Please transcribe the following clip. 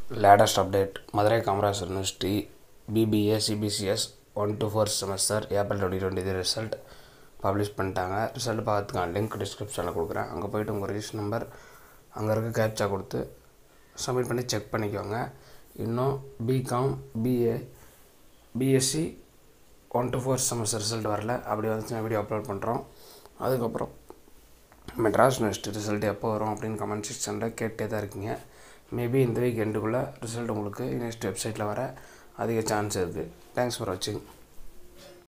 latest update Madurai Kamaraj university BBA CBCS one to four semester April twenty twenty result publish பண்ணிட்டாங்க result பார்த்துக்கான link டிஸ்கிரிப்ஷனில் கொடுக்குறேன் அங்கே போய்ட்டு உங்கள் ரிஜிஸ்டர் நம்பர் அங்கே இருக்க கேப்சா கொடுத்து சப்மிட் பண்ணி செக் பண்ணிக்கோங்க இன்னும் BCom BA BSc one to four semester result வரல அப்படி வந்துச்சுன்னா வீடியோ அப்லோட் பண்ணுறோம் அதுக்கப்புறம் மெட்ராஸ் யூனிவர்சிட்டி ரிசல்ட் எப்போ வரும் அப்படின்னு கமெண்ட் செக்ஷனில் கேட்டே தான் இருக்கீங்க மேபி இந்த வீக் எண்டுக்குள்ளே ரிசல்ட் உங்களுக்கு யூனிவர்சிட்டி வெப்சைட்டில் வர அதிக சான்ஸ் இருக்குது தேங்க்ஸ் ஃபார் வாட்சிங்